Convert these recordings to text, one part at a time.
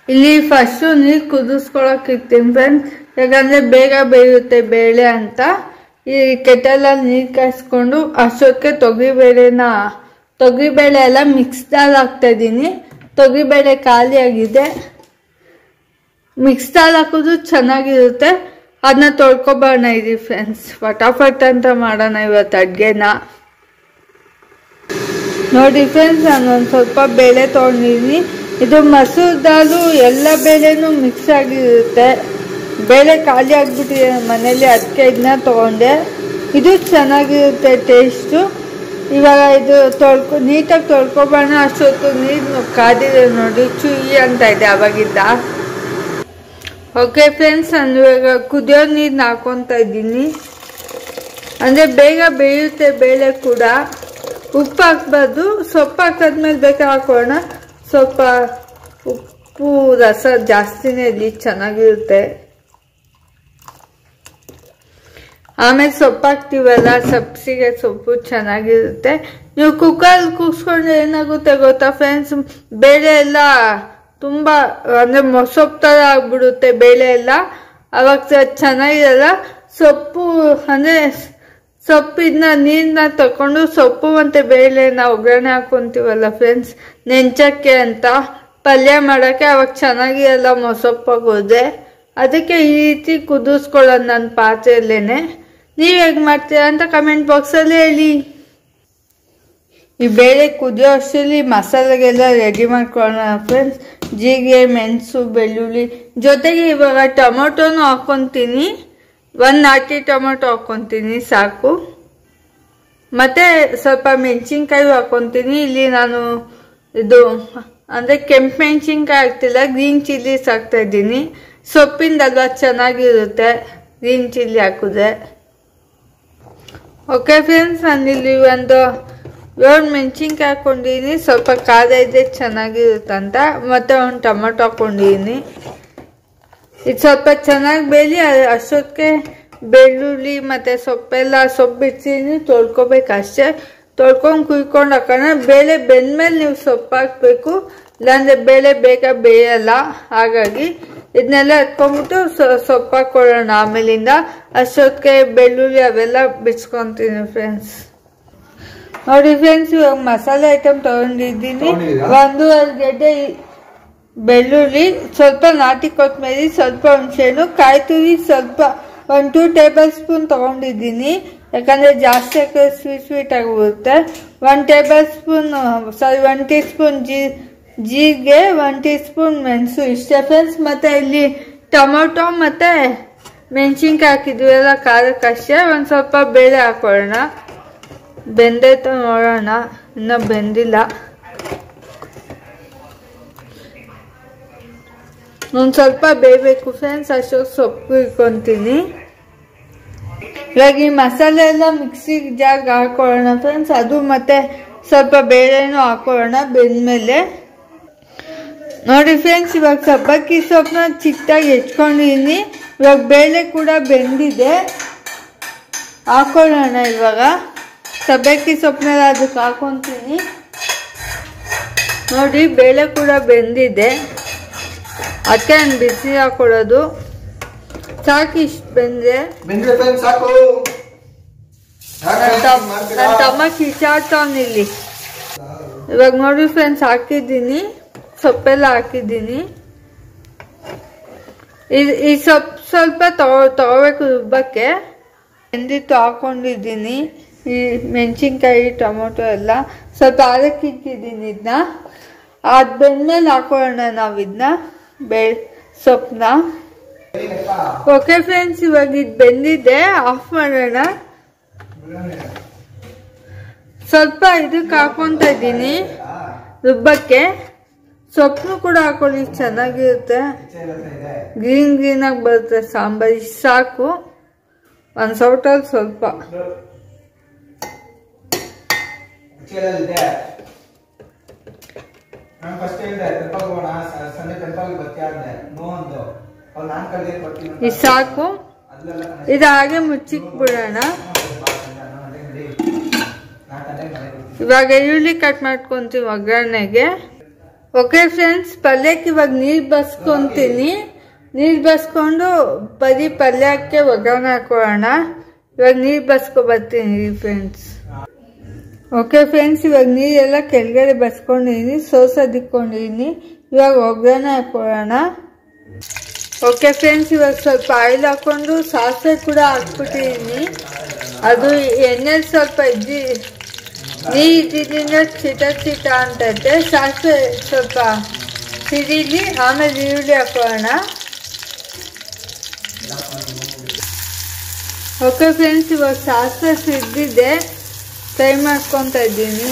ಇಲ್ಲಿ ಫಸ್ಟು ನೀರು ಕುದಿಸ್ಕೊಳಕ್ ಇರ್ತೀನಿ ಫ್ರೆಂಡ್ಸ್ ಯಾಕಂದ್ರೆ ಬೇಗ ಬೇಯುತ್ತೆ ಬೇಳೆ ಅಂತ ಈ ಕೆಟಲಲ್ಲಿ ನೀರು ಕಾಯಿಸ್ಕೊಂಡು ಅಷ್ಟೊತ್ತಿಗೆ ತೊಗರಿಬೇಳೆನ ತೊಗರಿಬೇಳೆ ಎಲ್ಲ ಮಿಕ್ಸ್ಡಲ್ಲಿ ಹಾಕ್ತಾ ಇದ್ದೀನಿ ತೊಗರಿಬೇಳೆ ಖಾಲಿ ಆಗಿದೆ ಮಿಕ್ಸ್ಡಲ್ಲಿ ಹಾಕೋದು ಚೆನ್ನಾಗಿರುತ್ತೆ ಅದನ್ನ ತೊಳ್ಕೊಬರೋಣ ಇರಿ ಫ್ರೆಂಡ್ಸ್ ಫಟಾಫಟ್ ಅಂತ ಮಾಡೋಣ ಇವತ್ತು ಅಡುಗೆನ ನೋಡಿ ಫ್ರೆಂಡ್ಸ್ ನಾನು ಒಂದು ಸ್ವಲ್ಪ ಬೇಳೆ ತೊಗೊಂಡಿದ್ದೀನಿ ಇದು ಮಸೂರ್ ದಾಲು ಎಲ್ಲ ಬೇಳೆನೂ ಮಿಕ್ಸ್ ಆಗಿರುತ್ತೆ ಬೇಳೆ ಖಾಲಿ ಆಗಿಬಿಟ್ಟಿದೆ ಮನೇಲಿ ಅದಕ್ಕೆ ಇದನ್ನ ತೊಗೊಂಡೆ ಇದು ಚೆನ್ನಾಗಿರುತ್ತೆ ಟೇಸ್ಟು ಇವಾಗ ಇದು ತೊಳ್ಕೊ ನೀಟಾಗಿ ತೊಳ್ಕೊಬೋಣ ಅಷ್ಟೊತ್ತು ನೀರು ಕಾದಿದೆ ನೋಡಿ ಚುಯಿ ಅಂತ ಇದೆ ಅವಾಗಿದ್ದ ಓಕೆ ಫ್ರೆಂಡ್ಸ್ ನಾನು ಇವಾಗ ಕುದಿಯೋ ನೀರನ್ನ ಹಾಕೊತಾ ಇದ್ದೀನಿ ಅಂದರೆ ಬೇಗ ಬೇಯುತ್ತೆ ಬೇಳೆ ಕೂಡ ಉಪ್ಪು ಹಾಕ್ಬಾರ್ದು ಸೊಪ್ಪು ಹಾಕಾದ್ಮೇಲೆ ಬೇಕಾದ್ರೆ ಹಾಕೋಣ ಸ್ವಲ್ಪ ಉಪ್ಪು ರಸ ಜಾಸ್ತಿನೇ ಇಲ್ಲಿ ಚೆನ್ನಾಗಿರುತ್ತೆ ಆಮೇಲೆ ಸೊಪ್ಪು ಹಾಕ್ತೀವಲ್ಲ ಸಬ್ಸಿಗೆ ಸೊಪ್ಪು ಚೆನ್ನಾಗಿರುತ್ತೆ ನೀವು ಕುಕ್ಕರ್ ಕೂಗ್ಸ್ಕೊಂಡ್ರೆ ಏನಾಗುತ್ತೆ ಗೊತ್ತಾ ಫ್ರೆಂಡ್ಸ್ ಬೇಳೆ ಎಲ್ಲ ತುಂಬ ಅಂದರೆ ಮೊಸೊಪ್ಪು ಥರ ಆಗ್ಬಿಡುತ್ತೆ ಬೇಳೆ ಎಲ್ಲ ಅವಾಗ ಚ- ಚೆನ್ನಾಗಿರಲ್ಲ ಸೊಪ್ಪು ಅಂದರೆ ಸೊಪ್ಪಿನ ನೀರನ್ನ ತಕೊಂಡು ಸೊಪ್ಪು ಮತ್ತು ಬೇಳೆನ ಒಗ್ಗರಣೆ ಹಾಕೊಂತೀವಲ್ಲ ಫ್ರೆಂಡ್ಸ್ ನೆಂಚಕ್ಕೆ ಅಂತ ಪಲ್ಯ ಮಾಡೋಕ್ಕೆ ಅವಾಗ ಚೆನ್ನಾಗಿರಲ್ಲ ಮೊಸೊಪ್ಪಾಗೋದೆ ಅದಕ್ಕೆ ಈ ರೀತಿ ಕುದಿಸ್ಕೊಳ್ಳೋದು ನನ್ನ ಪಾತ್ರೆಯಲ್ಲೇನೆ ನೀವು ಹೇಗೆ ಮಾಡ್ತೀರಾ ಅಂತ ಕಮೆಂಟ್ ಬಾಕ್ಸಲ್ಲಿ ಹೇಳಿ ಈ ಬೇಳೆ ಕುದಿಯೋ ಅಷ್ಟರಲ್ಲಿ ಮಸಾಲೆಗೆಲ್ಲ ರೆಡಿ ಮಾಡ್ಕೊಳ್ಳೋಣ ಫ್ರೆಂಡ್ಸ್ ಜೀರಿಗೆ ಮೆಣಸು ಬೆಳ್ಳುಳ್ಳಿ ಜೊತೆಗೆ ಇವಾಗ ಟೊಮೊಟೊನು ಹಾಕ್ಕೊತೀನಿ ಒಂದು ನಾಟಿ ಟೊಮೊಟೊ ಹಾಕ್ಕೊತೀನಿ ಸಾಕು ಮತ್ತು ಸ್ವಲ್ಪ ಮೆಣಸಿನ್ಕಾಯಿ ಹಾಕ್ಕೊತೀನಿ ಇಲ್ಲಿ ನಾನು ಇದು ಅಂದರೆ ಕೆಂಪು ಮೆಣಸಿನ್ಕಾಯಿ ಹಾಕ್ತಿಲ್ಲ ಗ್ರೀನ್ ಚಿಲ್ಲೀಸ್ ಹಾಕ್ತಾ ಇದ್ದೀನಿ ಸೊಪ್ಪಿಂದಲ್ವಾ ಚೆನ್ನಾಗಿರುತ್ತೆ ಗ್ರೀನ್ ಚಿಲ್ಲಿ ಹಾಕಿದ್ರೆ ಓಕೆ ಫ್ರೆಂಡ್ಸ್ ನಾನಿಲ್ಲಿ ಒಂದು ಏಳು ಮೆಣಸಿನ್ಕಾಯಿ ಹಾಕ್ಕೊಂಡಿದ್ದೀನಿ ಸ್ವಲ್ಪ ಖಾರ ಇದೆ ಚೆನ್ನಾಗಿರುತ್ತಂತ ಮತ್ತು ಒಂದು ಟೊಮೊಟೊ ಹಾಕ್ಕೊಂಡಿದ್ದೀನಿ ಇದು ಸ್ವಲ್ಪ ಚೆನ್ನಾಗಿ ಬೇಲಿ ಅ- ಅಷ್ಟೊತ್ತಿಗೆ ಬೆಳ್ಳುಳ್ಳಿ ಮತ್ತು ಸೊಪ್ಪೆಲ್ಲ ಸೊಪ್ಪು ಬಿಡ್ಸಿದ್ದೀನಿ ತೊಳ್ಕೊಬೇಕು ಅಷ್ಟೇ ತೊಳ್ಕೊಂಡು ಕುಯ್ಕೊಂಡು ಹಾಕೋಣ ಬೇಳೆ ಬೆಂದ್ಮೇಲೆ ನೀವು ಸೊಪ್ಪು ಹಾಕಬೇಕು ಇಲ್ಲಾಂದರೆ ಬೇಳೆ ಬೇಗ ಬೇಯಲ್ಲ ಹಾಗಾಗಿ ಇದನ್ನೆಲ್ಲ ಎತ್ಕೊಂಡ್ಬಿಟ್ಟು ಸೊಪ್ಪು ಹಾಕ್ಕೊಳ್ಳೋಣ ಆಮೇಲಿಂದ ಅಷ್ಟೊತ್ತಿಗೆ ಬೆಳ್ಳುಳ್ಳಿ ಅವೆಲ್ಲ ಬಿಚ್ಕೊತೀನಿ ಫ್ರೆಂಡ್ಸ್ ನೋಡಿ ಫ್ರೆಂಡ್ಸ್ ಇವಾಗ ಮಸಾಲೆ ಐಟಮ್ ತಗೊಂಡಿದ್ದೀನಿ ತಗೊಂಡಿದ್ದೀರಾ? ಒಂದೂವರೆ ಗೆಡ್ಡೆ ಬೆಳ್ಳುಳ್ಳಿ ಸ್ವಲ್ಪ ನಾಟಿ ಕೊತ್ತಂಬರಿ ಸ್ವಲ್ಪ ಹುಣಸೆಹಣ್ಣು ಕಾಯಿ ತುರಿ ಸ್ವಲ್ಪ ಒಂದು ಟೂ ಟೇಬಲ್ ಸ್ಪೂನ್ ತಗೊಂಡಿದ್ದೀನಿ ಯಾಕಂದರೆ ಜಾಸ್ತಿ ಹಾಕಿದ್ರೆ ಸ್ವೀಟ್ ಸ್ವೀಟ್ ಆಗಿಬಿಡುತ್ತೆ one tablespoon sorry one teaspoon ಜೀ ಜೀರಿಗೆ ಒನ್ ಟೀ ಸ್ಪೂನ್ ಮೆಣಸು ಇಷ್ಟೇ ಫ್ರೆಂಡ್ಸ್ ಮತ್ತು ಇಲ್ಲಿ ಟೊಮೊಟೊ ಮತ್ತು ಮೆಣಸಿನ್ಕಾಯಿ ಹಾಕಿದ್ವಿ ಎಲ್ಲ ಖಾರಕ್ಕಷ್ಟೇ ಒಂದು ಸ್ವಲ್ಪ ಬೇಳೆ ಹಾಕೊಳ್ಳೋಣ ಬೆಂದೈತ ನೋಡೋಣ ಇನ್ನೂ ಬೆಂದಿಲ್ಲ ಒಂದು ಸ್ವಲ್ಪ ಬೇಯಬೇಕು ಫ್ರೆಂಡ್ಸ್ ಅಷ್ಟೊತ್ತು ಸೊಪ್ಪು ಇಟ್ಕೊತೀನಿ ಇವಾಗ ಈ ಮಸಾಲೆ ಎಲ್ಲ ಮಿಕ್ಸಿಗೆ ಜಾಗ ಹಾಕೊಳ್ಳೋಣ ಫ್ರೆಂಡ್ಸ್ ಅದು ಮತ್ತೆ ಸ್ವಲ್ಪ ಬೇಳೆನೂ ಹಾಕೊಳ್ಳೋಣ ಬೆಂದ್ಮೇಲೆ ನೋಡಿ ಫ್ರೆಂಡ್ಸ್ ಇವಾಗ ಸಬ್ಬಕ್ಕಿ ಸೊಪ್ಪನ್ನ ಚಿಕ್ಕದಾಗಿ ಹೆಚ್ಕೊಂಡಿದ್ದೀನಿ ಇವಾಗ ಬೇಳೆ ಕೂಡ ಬೆಂದಿದೆ ಹಾಕೊಳ್ಳೋಣ ಇವಾಗ ಸಬ್ಬಕ್ಕಿ ಸೊಪ್ಪನ್ನೆಲ್ಲ ಅದಕ್ಕೆ ಹಾಕೊತೀನಿ ನೋಡಿ ಬೇಳೆ ಕೂಡ ಬೆಂದಿದೆ ಅದಕ್ಕೆ ನಾನು ಬಿಸಿ ಹಾಕೊಳ್ಳೋದು ಸಾಕು ಇಷ್ಟು ಬೆಂದ್ರೆ ಬೆಂದ್ರೆ ಫ್ರೆಂಡ್ಸ್ ಸಾಕು ಯಾಕೆ ನನ್ನ ತಮ್ಮ ಮಾಡ್ತೀರಾ? ನನ್ನ ತಮ್ಮ ಕಿಚಾಡ್ತಾವ್ನ ಇಲ್ಲಿ ಇವಾಗ ನೋಡಿ ಫ್ರೆಂಡ್ಸ್ ಹಾಕಿದ್ದೀನಿ ಸೊಪ್ಪೆಲ್ಲ ಹಾಕಿದ್ದೀನಿ ಈ- ಈ ಸೊಪ್ಪು ಸ್ವಲ್ಪ ತಗೋ ತಗೋಬೇಕು ರುಬ್ಬಕ್ಕೆ ಬೆಂದಿತ್ತು ಹಾಕೊಂಡಿದ್ದೀನಿ ಈ ಮೆಣಸಿನ್ಕಾಯಿ ಟೊಮೊಟೊ ಎಲ್ಲ ಸ್ವಲ್ಪ ಅದಕ್ಕೆ ಇಟ್ಟಿದ್ದೀನಿ ಇದನ್ನ ಅದು ಬೆಂದ್ಮೇಲೆ ಹಾಕೊಳ್ಳೋಣ ನಾವು ಇದನ್ನ ಬೆ ಸೊಪ್ಪನ್ನ ಓಕೆ ಫ್ರೆಂಡ್ಸ್ ಇವಾಗ ಇದು ಬೆಂದಿದೆ ಆಫ್ ಮಾಡೋಣ ಸ್ವಲ್ಪ ಇದಕ್ಕೆ ಹಾಕೊಂತ ಇದ್ದೀನಿ ರುಬ್ಬಕ್ಕೆ ಸೊಪ್ಪು ಕೂಡ ಹಾಕೊಳ್ಳಿ ಚೆನ್ನಾಗಿರುತ್ತೆ ಗ್ರೀನ್ ಗ್ರೀನ್ ಆಗಿ ಬರುತ್ತೆ ಸಾಂಬಾರ್ ಇಷ್ಟು ಸಾಕು ಒಂದು ಸೌಟಲ್ಲಿ ಸ್ವಲ್ಪ ನಾನು ಫಸ್ಟ್ ಹೇಳಿದೆ ಟೆಂಪಲ್ ಹೋಗೋಣ ಸ- ಸಂಜೆ ಟೆಂಪಲ್ ಬರ್ತೀಯ ಅಂದೆ ನೋ ಅಂದು ಅವ್ರು ನಾನ್ ಕಲ್ಗೆ ಕೊಡ್ತೀನಿ ಅಂತ. ಇಷ್ಟು ಸಾಕು ಅಲ್ಲೆಲ್ಲ ಕಣೆ. ಇದು ಹಾಗೆ ಮುಚ್ಚಿಕ್ಬಿಡೋಣ ನಾನು ಅದೇ ನಡಿ. ನಾನ್ ತಂದೆ ಮನೆಗೆ ಹೋಗ್ತೀನಿ. ಇವಾಗ ಈರುಳ್ಳಿ ಕಟ್ ಮಾಡ್ಕೊಂತೀವಿ ಒಗ್ಗರಣೆಗೆ ಓಕೆ ಫ್ರೆಂಡ್ಸ್ ಪಲ್ಯಕ್ಕೆ ಇವಾಗ ನೀರು ಬಸ್ಕೊಂತೀನಿ ನೀರು ಬಸ್ಕೊಂಡು ಬರೀ ಪಲ್ಯಕ್ಕೆ ಒಗ್ಗರಣೆ ಹಾಕೊಳ್ಳೋಣ ಇವಾಗ ನೀರು ಬಸ್ಕೊ ಬರ್ತೀನಿ ಫ್ರೆಂಡ್ಸ್ ಓಕೆ ಫ್ರೆಂಡ್ಸ್ ಇವಾಗ ನೀರೆಲ್ಲ ಕೆಳಗಡೆ ಬಸ್ಕೊಂಡಿದ್ದೀನಿ ಸೋಸೋದಿಕ್ಕೊಂಡಿದ್ದೀನಿ ಇವಾಗ ಒಗ್ಗರಣೆ ಹಾಕೊಳ್ಳೋಣ ಓಕೆ ಫ್ರೆಂಡ್ಸ್ ಇವಾಗ ಸ್ವಲ್ಪ ಆಯಿಲ್ ಹಾಕೊಂಡು ಸಾಸಿವೆ ಕೂಡ ಹಾಕ್ಬಿಟ್ಟಿದ್ದೀನಿ ಅದು ಎಣ್ಣೆಲಿ ಸ್ವಲ್ಪ ಇದ್ದಿ ನೀರು ಇದ್ದಿದ್ದರಿಂದ ಚಿಟ ಚಿಟ ಅಂತೈತೆ ಸಾಸಿವೆ ಸ್ವಲ್ಪ ಸಿಡಿಲಿ ಆಮೇಲೆ ಈರುಳ್ಳಿ ಹಾಕೋಣ ಓಕೆ ಫ್ರೆಂಡ್ಸ್ ಇವಾಗ ಸಾಸಿವೆ ಸಿದ್ದಿದೆ ಫ್ರೈ ಮಾಡ್ಕೊತಾ ಇದ್ದೀನಿ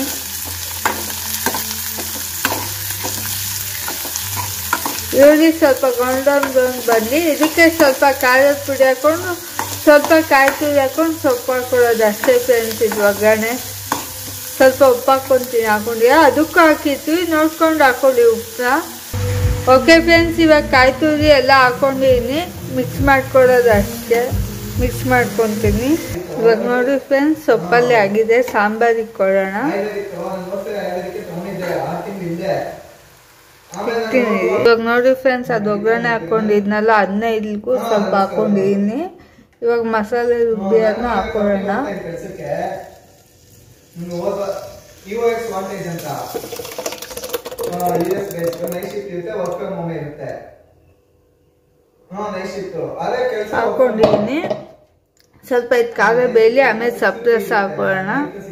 ಈರುಳ್ಳಿ ಸ್ವಲ್ಪ ಗೊಂಡೊಂದು ಬರಲಿ ಇದಕ್ಕೆ ಸ್ವಲ್ಪ ಖಾರದ ಪುಡಿ ಹಾಕೊಂಡು ಸ್ವಲ್ಪ ಕಾಯಿ ತುರಿ ಹಾಕೊಂಡು ಸೊಪ್ಪು ಹಾಕೊಳ್ಳೋದು ಅಷ್ಟೇ ಫ್ರೆಂಡ್ಸ್ ಇದು ಒಗ್ಗರಣೆ ಸ್ವಲ್ಪ ಉಪ್ಪು ಹಾಕ್ಕೊಂತೀನಿ ಹಾಕೊಂಡು ಅದಕ್ಕೂ ಹಾಕಿರ್ತೀವಿ ನೋಡ್ಕೊಂಡು ಹಾಕೊಳ್ಳಿ ಉಪ್ಪನ್ನ ಓಕೆ ಫ್ರೆಂಡ್ಸ್ ಇವಾಗ ಕಾಯಿ ತುರಿ ಎಲ್ಲ ಹಾಕೊಂಡಿದ್ದೀನಿ ಮಿಕ್ಸ್ ಮಾಡ್ಕೊಳ್ಳೋದು ಅಷ್ಟೇ ಮಿಕ್ಸ್ ಮಾಡ್ಕೊತೀನಿ ಇವಾಗ ನೋಡಿ ಫ್ರೆಂಡ್ಸ್ ಸೊಪ್ಪಲ್ಲಿ ಆಗಿದೆ ಸಾಂಬಾರಿಗೆ ಕೊಡೋಣ ಐದರಿತ್ತು ನಾನು ನೋಡ್ತೀರಾ ಐದರಿಕೆ ತಗೊಂಡಿದ್ದೆ ಆರು ತಿಂಗಳು ಹಿಂದೆ ಆಮೇಲೆ ನಾನು ಇಟ್ಟಿದ್ದೀನಿ. ಇವಾಗ ನೋಡಿ ಫ್ರೆಂಡ್ಸ್ ಅದು ಒಗ್ಗರಣೆ ಹಾಕೊಂಡಿದ್ನಲ್ಲ ಅದನ್ನ ಇಲ್ಗೂ ಸ್ವಲ್ಪ ಹಾಕೊಂಡಿದ್ದೀನಿ ಇವಾಗ ಮಸಾಲೆ ರುಬ್ಬಿ ಅದನ್ನ ಹಾಕೊಳ್ಳೋಣ ಕೆಲಸಕ್ಕೆ ಹೋದ ಇಒ ಎಕ್ಸ್ ವಾಂಟೇಜ್ ಅಂತ U S based night shift ಇರುತ್ತೆ ವರ್ಕ್ ಫ್ರಮ್ ಹೋಮ್ ಇರುತ್ತೆ ಹಾ ನೈಟ್ ಶಿಫ್ಟ್ ಅದೇ ಕೆಲಸ ಹಾಕೊಂಡಿದ್ದೀನಿ ಸ್ವಲ್ಪ ಇದು ಖಾರ ಬೇಲಿ ಆಮೇಲೆ ಸೊಪ್ಪು ರಸ ಹಾಕೊಳ್ಳೋಣ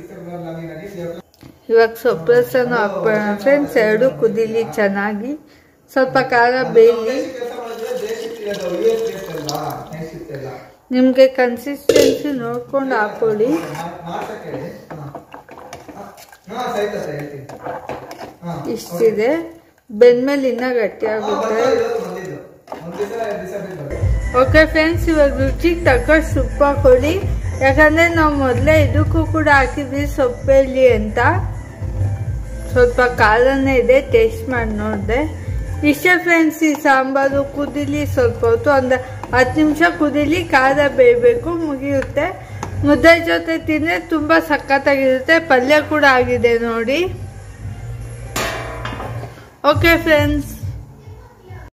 ಇವಾಗ ಸೊಪ್ಪು ರಸನೂ ಹಾಕೊಳ್ಳೋಣ ಫ್ರೆಂಡ್ಸ್ ಎರಡು ಕುದೀಲಿ ಚೆನ್ನಾಗಿ ಸ್ವಲ್ಪ ಖಾರ ಬೇಲಿ ಕೆಲಸ ಮಾಡಿದ್ರೆ ಡೇ ಶಿಫ್ಟ್ ಇರೋದು ಯು ಎಸ್ ಬೇಸ್ಡ್ ಅಲ್ವಾ ನೈಟ್ ಶಿಫ್ಟ್ ಎಲ್ಲ ನಿಮಗೆ ಕನ್ಸಿಸ್ಟೆನ್ಸಿ ನೋಡ್ಕೊಂಡು ಹಾಕೊಳ್ಳಿ ಮಾಡ್ಸಕ್ಕೆ ಹೇಳಿ ಹಾ ಹಾ ಸಹಿತ ಸರ್ ಹೇಳ್ತೀನಿ ಹಾ ಇಷ್ಟಿದೆ ಬೆಂದ್ಮೇಲೆ ಇನ್ನೂ ಗಟ್ಟಿಯಾಗುತ್ತೆ ಬಂದಿದ್ದು ಒಂದ್ ದಿವಸ ಎರಡು ದಿವಸ ಬಿಟ್ಟು ಓಕೆ ಫ್ರೆಂಡ್ಸ್ ಇವಾಗ ರುಚಿಗೆ ತಕ್ಕಷ್ಟು ಉಪ್ಪು ಹಾಕೊಳ್ಳಿ ಯಾಕಂದರೆ ನಾವು ಮೊದಲೇ ಇದಕ್ಕೂ ಕೂಡ ಹಾಕಿದ್ವಿ ಸೊಪ್ಪೆಲ್ಲಿ ಅಂತ ಸ್ವಲ್ಪ ಖಾರನೇ ಇದೆ ಟೇಸ್ಟ್ ಮಾಡಿ ನೋಡಿದೆ ಇಷ್ಟೇ ಫ್ರೆಂಡ್ಸ್ ಈ ಸಾಂಬಾರು ಕುದೀಲಿ ಸ್ವಲ್ಪ ಹೊತ್ತು ಒಂದು ಹತ್ತು ನಿಮಿಷ ಕುದೀಲಿ ಖಾರ ಬೇಯಬೇಕು ಮುಗಿಯುತ್ತೆ ಮುದ್ದೆ ಜೊತೆ ತಿಂದರೆ ತುಂಬ ಸಖತ್ತಾಗಿರುತ್ತೆ ಪಲ್ಯ ಕೂಡ ಆಗಿದೆ ನೋಡಿ ಓಕೆ ಫ್ರೆಂಡ್ಸ್